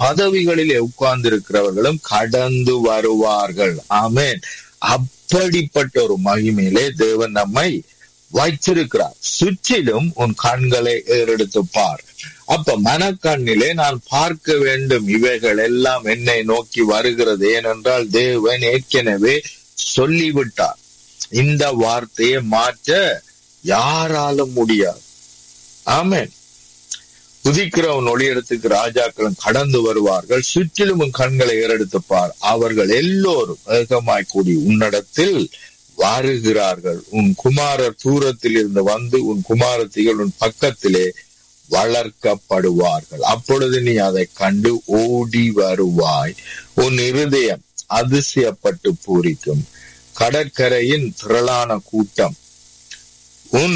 பதவிகளிலே உட்கார்ந்து இருக்கிறவர்களும் கடந்து வருவார்கள் ஆமென் அப்படிப்பட்ட ஒரு மகிமையிலே தேவன் நம்மை வைத்திருக்கிறார் சுற்றிலும் உன் கண்களை ஏறெடுத்து பார் அப்ப மனக்கண்ணிலே நான் பார்க்க வேண்டும் இவைகள் எல்லாம் என்னை நோக்கி வருகிறது ஏனென்றால் தேவன் ஏற்கனவே சொல்லிவிட்டார் இந்த வார்த்தையை மாற்ற யாராலும் முடியாது ஆமென் உதிக்கிறவன் ஒளியடத்துக்கு ராஜாக்களும் கடந்து வருவார்கள் சுற்றிலும் உன் கண்களை ஏறெடுத்து பார் அவர்கள் எல்லோரும் ஏகமாய் கூடி உன்னிடத்தில் வாருகிறார்கள் உன் குமாரர் தூரத்தில் இருந்து வந்து உன் குமாரத்திகள் உன் பக்கத்திலே வளர்க்கப்படுவார்கள் அப்பொழுது நீ அதை கண்டு ஓடி வருவாய் உன் இருதயம் அதிசயப்பட்டு பூரிக்கும் கடற்கரையின் திரளான கூட்டம் உன்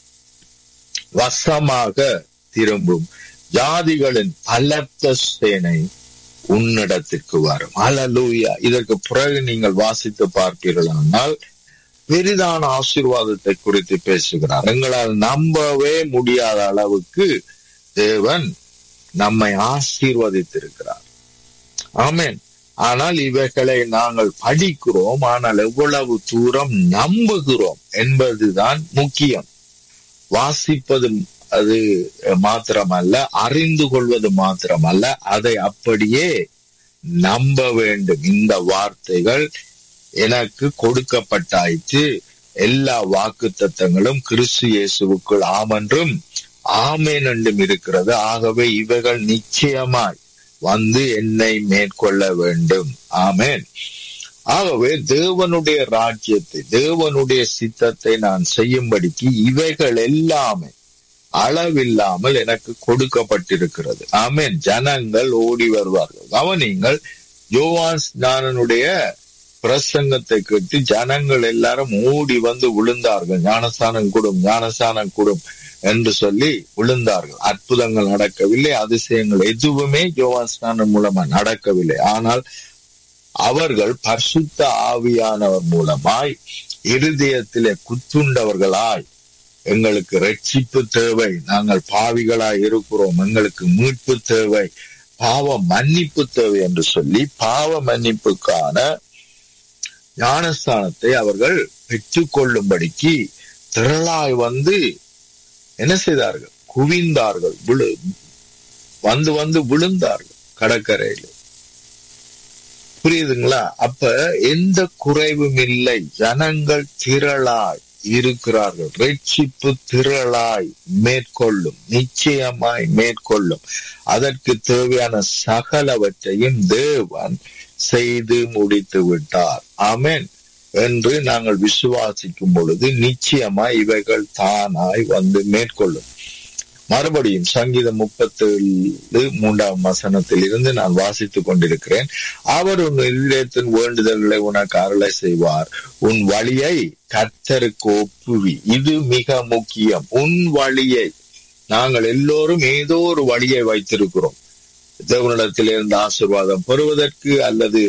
வசமாக திரும்பும் ஜாதிகளின் பலத்த சேனை உன்னிடத்திற்கு வரும் அலலூயா இதற்கு பிறகு நீங்கள் வாசித்து பார்ப்பீர்களானால் பெரிதான ஆசீர்வாதத்தை குறித்து பேசுகிறார் எங்களால் நம்பவே முடியாத அளவுக்கு தேவன் நம்மை ஆசீர்வதித்திருக்கிறார் ஆமென் ஆனால் இவைகளை நாங்கள் படிக்கிறோம் ஆனால் எவ்வளவு தூரம் நம்புகிறோம் என்பதுதான் முக்கியம் வாசிப்பது அது மாத்திரமல்ல அறிந்து கொள்வது மாத்திரமல்ல அதை அப்படியே நம்ப வேண்டும் இந்த வார்த்தைகள் எனக்கு கொடுக்கப்பட்டாயிற்று எல்லா வாக்கு தத்தங்களும் கிறிஸ்து இயேசுவுக்குள் ஆமென்றும் ஆமேன் என்றும் இருக்கிறது ஆகவே இவைகள் நிச்சயமாய் வந்து என்னை மேற்கொள்ள வேண்டும் ஆமேன் ஆகவே தேவனுடைய ராஜ்யத்தை தேவனுடைய சித்தத்தை நான் செய்யும்படிக்கு இவைகள் எல்லாமே அளவில்லாமல் எனக்கு கொடுக்கப்பட்டிருக்கிறது ஆமேன் ஜனங்கள் ஓடி வருவார்கள் கவனிங்கள் யோவான் ஸ்நானனுடைய பிரசங்கத்தை கேட்டு ஜனங்கள் எல்லாரும் ஓடி வந்து விழுந்தார்கள் ஞானஸ்தானம் கூடும் ஞானஸ்தானம் கூடும் என்று சொல்லி விழுந்தார்கள் அற்புதங்கள் நடக்கவில்லை அதிசயங்கள் எதுவுமே யோவான் ஸ்நானம் மூலமா நடக்கவில்லை ஆனால் அவர்கள் பரிசுத்த ஆவியானவர் மூலமாய் இருதயத்திலே குத்துண்டவர்களாய் எங்களுக்கு ரட்சிப்பு தேவை நாங்கள் பாவிகளாய் இருக்கிறோம் எங்களுக்கு மீட்பு தேவை பாவ மன்னிப்பு தேவை என்று சொல்லி பாவ மன்னிப்புக்கான ஞானஸ்தானத்தை அவர்கள் பெற்றுக்கொள்ளும்படிக்கு திரளாய் வந்து என்ன செய்தார்கள் குவிந்தார்கள் விழு வந்து வந்து விழுந்தார்கள் கடற்கரையில் புரியுதுங்களா அப்ப எந்த குறைவும் இல்லை ஜனங்கள் திரளாய் இருக்கிறார்கள் ரட்சிப்பு திரளாய் மேற்கொள்ளும் நிச்சயமாய் மேற்கொள்ளும் அதற்கு தேவையான சகலவற்றையும் தேவன் செய்து முடித்து விட்டார் ஆமென் என்று நாங்கள் விசுவாசிக்கும் பொழுது நிச்சயமாய் இவைகள் தானாய் வந்து மேற்கொள்ளும் மறுபடியும் சங்கீதம் முப்பத்தேழு மூன்றாம் வசனத்தில் இருந்து நான் வாசித்துக் கொண்டிருக்கிறேன் அவர் உன் இதயத்தின் வேண்டுதல்களை உனக்கு அருளை செய்வார் உன் வழியை கர்த்தருக்கு ஒப்புவி இது மிக முக்கியம் உன் வழியை நாங்கள் எல்லோரும் ஏதோ ஒரு வழியை வைத்திருக்கிறோம் தேவனிடத்திலிருந்து ஆசிர்வாதம் பெறுவதற்கு அல்லது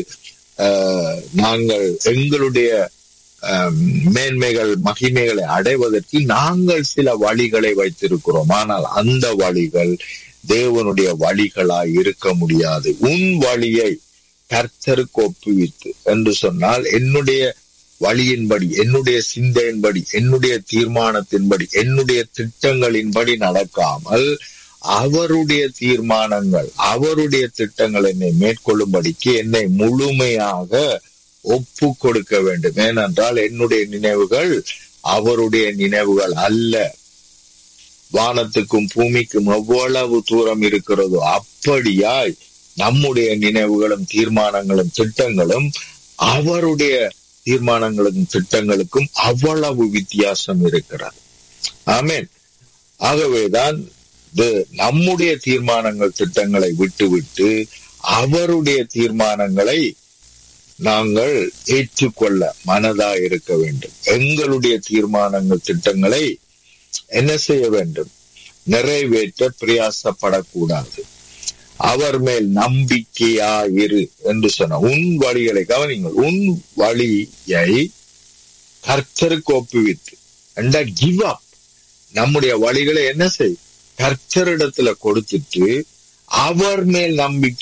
நாங்கள் எங்களுடைய மேன்மைகள் மகிமைகளை அடைவதற்கு நாங்கள் சில வழிகளை வைத்திருக்கிறோம் ஆனால் அந்த வழிகள் தேவனுடைய வழிகளாய் இருக்க முடியாது உன் வழியை கர்த்தருக்கு ஒப்புவித்து என்று சொன்னால் என்னுடைய வழியின்படி என்னுடைய சிந்தையின்படி என்னுடைய தீர்மானத்தின்படி என்னுடைய திட்டங்களின்படி நடக்காமல் அவருடைய தீர்மானங்கள் அவருடைய திட்டங்கள் என்னை மேற்கொள்ளும்படிக்கு என்னை முழுமையாக ஒப்பு கொடுக்க வேண்டும் ஏனென்றால் என்னுடைய நினைவுகள் அவருடைய நினைவுகள் அல்ல வானத்துக்கும் பூமிக்கும் எவ்வளவு தூரம் இருக்கிறதோ அப்படியாய் நம்முடைய நினைவுகளும் தீர்மானங்களும் திட்டங்களும் அவருடைய தீர்மானங்களுக்கும் திட்டங்களுக்கும் அவ்வளவு வித்தியாசம் இருக்கிறது ஆமேன் ஆகவேதான் நம்முடைய தீர்மானங்கள் திட்டங்களை விட்டுவிட்டு அவருடைய தீர்மானங்களை நாங்கள் ஏற்றுக்கொள்ள மனதா இருக்க வேண்டும் எங்களுடைய தீர்மானங்கள் திட்டங்களை என்ன செய்ய வேண்டும் நிறைவேற்ற பிரயாசப்படக்கூடாது அவர் மேல் நம்பிக்கையா இரு என்று சொன்ன உன் வழிகளை கவனிங்கள் உன் வழியை கர்த்தருக்கு ஒப்புவித்து அண்ட் கிவ் அப் நம்முடைய வழிகளை என்ன செய் கர்த்தரிடத்துல கொடுத்துட்டு அவர் மேல் நம்பிக்கை